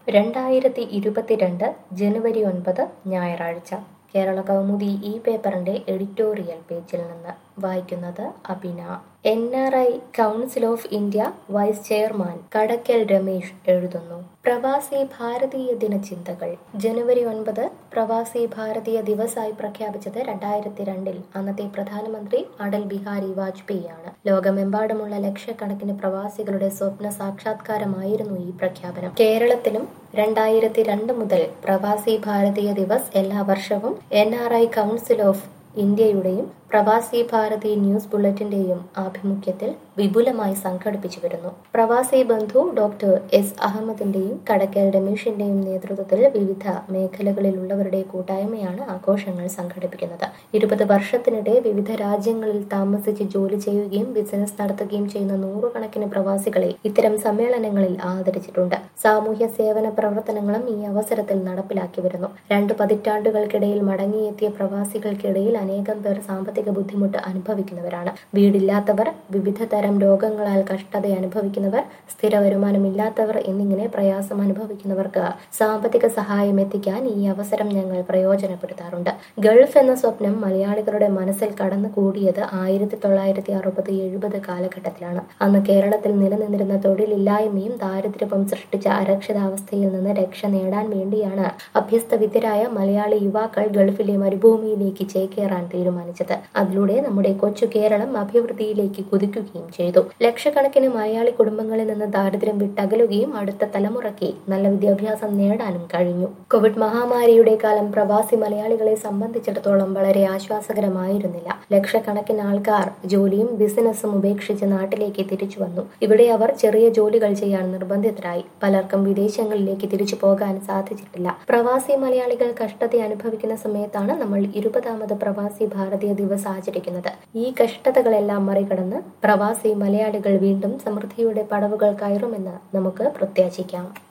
രണ്ടായിരത്തി ഇരുപത്തിരണ്ട് ജനുവരി ഒൻപത് ഞായറാഴ്ച കേരള കൗമുദി ഈ പേപ്പറിന്റെ എഡിറ്റോറിയൽ പേജിൽ നിന്ന് വായിക്കുന്നത് Abina N R I council of India vice chairman Kadakkal Ramesh എഴുതുന്നു പ്രവാസി ഭാരതീയ ദിനചിന്തകൾ ജനുവരി ഒൻപത് പ്രവാസി ഭാരതീയ ദിവസായി പ്രഖ്യാപിച്ചത് രണ്ടായിരത്തി രണ്ടിൽ അന്നത്തെ പ്രധാനമന്ത്രി അടൽ ബിഹാരി വാജ്പേയിയാണ് ലോകമെമ്പാടുമുള്ള ലക്ഷക്കണക്കിന് പ്രവാസികളുടെ സ്വപ്ന സാക്ഷാത്കാരമായിരുന്നു ഈ പ്രഖ്യാപനം കേരളത്തിലും രണ്ടായിരത്തി രണ്ട് മുതൽ പ്രവാസി ഭാരതീയ ദിവസ് എല്ലാ വർഷവും N R I council of ഇന്ത്യയുടെയും പ്രവാസി ഭാരതി ന്യൂസ് ബുള്ളറ്റിന്റെയും ആഭിമുഖ്യത്തിൽ വിപുലമായി സംഘടിപ്പിച്ചു വരുന്നു പ്രവാസി ബന്ധു ഡോക്ടർ എസ് അഹമ്മദിന്റെയും കടക്കൽ രമേഷിന്റെയും നേതൃത്വത്തിൽ വിവിധ മേഖലകളിലുള്ളവരുടെ കൂട്ടായ്മയാണ് ആഘോഷങ്ങൾ സംഘടിപ്പിക്കുന്നത് ഇരുപത് വർഷത്തിനിടെ വിവിധ രാജ്യങ്ങളിൽ താമസിച്ച് ജോലി ചെയ്യുകയും ബിസിനസ് നടത്തുകയും ചെയ്യുന്ന നൂറുകണക്കിന് പ്രവാസികളെ ഇത്തരം സമ്മേളനങ്ങളിൽ ആദരിച്ചിട്ടുണ്ട് സാമൂഹ്യ സേവന പ്രവർത്തനങ്ങളും ഈ അവസരത്തിൽ നടപ്പിലാക്കി വരുന്നു രണ്ട് പതിറ്റാണ്ടുകൾക്കിടയിൽ മടങ്ങിയെത്തിയ പ്രവാസികൾക്കിടയിൽ അനേകം പേർ സാമ്പത്തിക ബുദ്ധിമുട്ട് അനുഭവിക്കുന്നവരാണ് വീടില്ലാത്തവർ വിവിധ തരം രോഗങ്ങളാൽ കഷ്ടത അനുഭവിക്കുന്നവർ സ്ഥിര വരുമാനമില്ലാത്തവർ എന്നിങ്ങനെ പ്രയാസം അനുഭവിക്കുന്നവർക്ക് സാമ്പത്തിക സഹായം എത്തിക്കാൻ ഈ അവസരം ഞങ്ങൾ പ്രയോജനപ്പെടുത്താറുണ്ട് ഗൾഫ് എന്ന സ്വപ്നം മലയാളികളുടെ മനസ്സിൽ കടന്നു കൂടിയത് ആയിരത്തി തൊള്ളായിരത്തി അറുപത് എഴുപത് കാലഘട്ടത്തിലാണ് അന്ന് കേരളത്തിൽ നിലനിന്നിരുന്ന തൊഴിലില്ലായ്മയും ദാരിദ്ര്യവും സൃഷ്ടിച്ച അരക്ഷിതാവസ്ഥയിൽ നിന്ന് രക്ഷ നേടാൻ വേണ്ടിയാണ് അഭ്യസ്തവിദ്യരായ മലയാളി യുവാക്കൾ ഗൾഫിലെ മരുഭൂമിയിലേക്ക് ചേക്കേറാൻ തീരുമാനിച്ചത് അതിലൂടെ നമ്മുടെ കൊച്ചു കേരളം അഭിവൃദ്ധിയിലേക്ക് കുതിക്കുകയും ചെയ്തു ലക്ഷക്കണക്കിന് മലയാളി കുടുംബങ്ങളിൽ നിന്ന് ദാരിദ്ര്യം വിട്ടകലുകയും അടുത്ത തലമുറയ്ക്ക് നല്ല വിദ്യാഭ്യാസം നേടാനും കഴിഞ്ഞു കോവിഡ് മഹാമാരിയുടെ കാലം പ്രവാസി മലയാളികളെ സംബന്ധിച്ചിടത്തോളം വളരെ ആശ്വാസകരമായിരുന്നില്ല ലക്ഷക്കണക്കിന് ആൾക്കാർ ജോലിയും ബിസിനസ്സും ഉപേക്ഷിച്ച് നാട്ടിലേക്ക് തിരിച്ചു വന്നു ഇവിടെ അവർ ചെറിയ ജോലികൾ ചെയ്യാൻ നിർബന്ധിതരായി പലർക്കും വിദേശങ്ങളിലേക്ക് തിരിച്ചു പോകാൻ സാധിച്ചിട്ടില്ല പ്രവാസി മലയാളികൾ കഷ്ടത അനുഭവിക്കുന്ന സമയത്താണ് നമ്മൾ ഇരുപതാമത് പ്രവാസി ഭാരതീയ ദിവസ് ആചരിക്കുന്നത് ഈ കഷ്ടതകളെല്ലാം മറികടന്ന് പ്രവാസി മലയാളികൾ വീണ്ടും സമൃദ്ധിയുടെ പടവുകൾ കയറുമെന്ന് നമുക്ക് പ്രത്യാശിക്കാം